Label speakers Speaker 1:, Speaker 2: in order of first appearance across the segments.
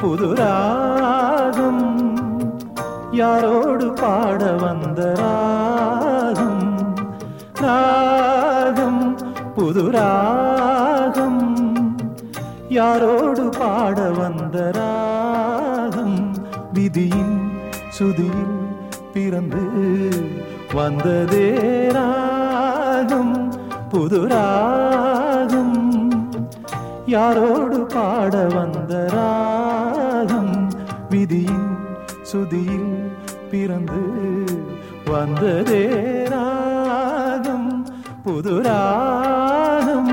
Speaker 1: புது ராகம் யாரோடு பாட வந்த ராகம் ராகம் புது ராகம் யாரோடு பாட வந்த ராகம் விதியின் சுதியில் பிறந்து வந்ததே ராகம் புது ராகம் யாரோடு பாட வந்த ராகம் விதியின் சுதியில் பிறந்து வந்ததே ராகம் புது ராகம்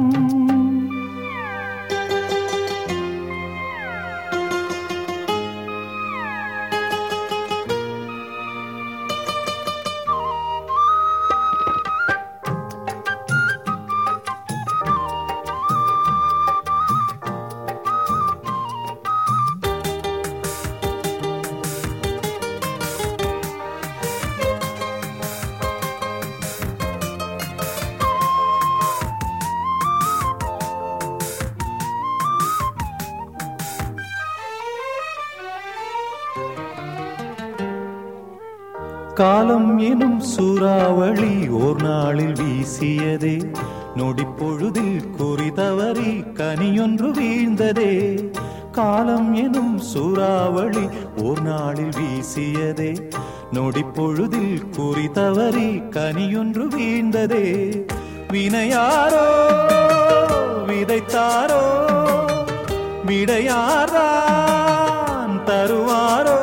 Speaker 1: காலம் எனும் சூறாவளி ஓர் நாளில் வீசியதே நொடிப்பொழுதில் குறி தவறி கனியொன்று வீழ்ந்ததே காலம் எனும் சூறாவளி ஓர் நாளில் வீசியதே நொடிப்பொழுதில் குறி தவறி கனியொன்று வீழ்ந்ததே வினையாரோ விதைத்தாரோ விடையாரான் தருவாரோ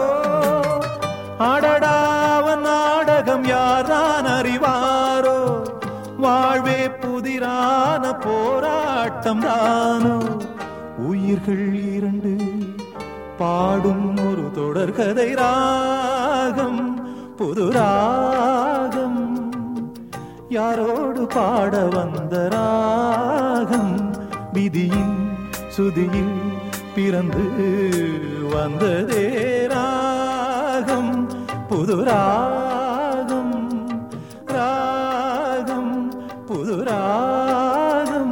Speaker 1: அடடாவன் நாடகம் யாரான் அறிவாரோ வாழ்வே புதிரான போராட்டம் தானோ உயிர்கள் இரண்டு பாடும் ஒரு தொடர்கதை ராகம் புது ராகம் யாரோடு பாட வந்த ராகம் விதியின் சுதியில் பிறந்து வந்ததே ராகம் புது ராகம் ராகம் புது ராகம்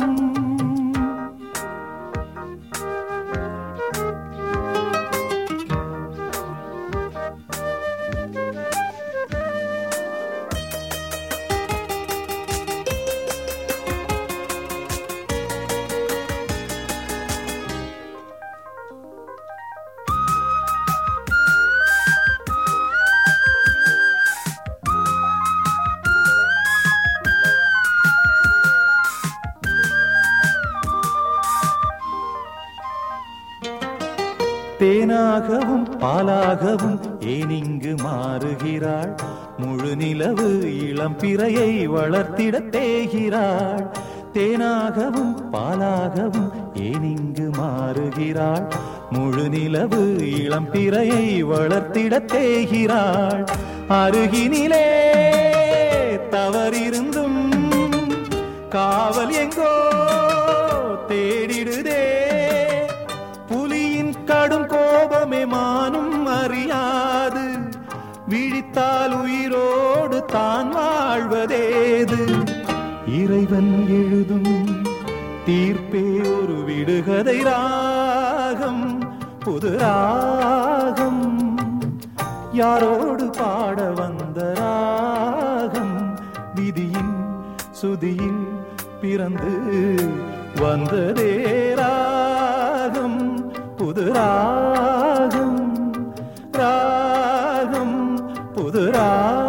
Speaker 1: தேனாகவும் பாலாகவும் ஏனிங்கு மாறுகிறாள் முழு நிலவு இளம் பிறையை வளர்த்திட தேகிறாள் தேனாகவும் பாலாகவும் ஏனிங்கு மாறுகிறாள் முழு நிலவு இளம் பிறையை வளர்த்திட தேகிறாள் அருகினிலே தவறிருந்தும் காவல் எங்கோ தேடிடுதே புலியின் கடும் கோபமே மானும் அறியாது விழித்தால் உயிரோடு தான் வாழ்வதேது இறைவன் எழுதும் தீர்ப்பே ஒரு விடுகதை ராகம் புது ராகம் யாரோடு பாட வந்த ராகம் விதியின் சுதியில் பிறந்து வந்ததே ராகம் புது ராகம் ராகம் புது ராகம்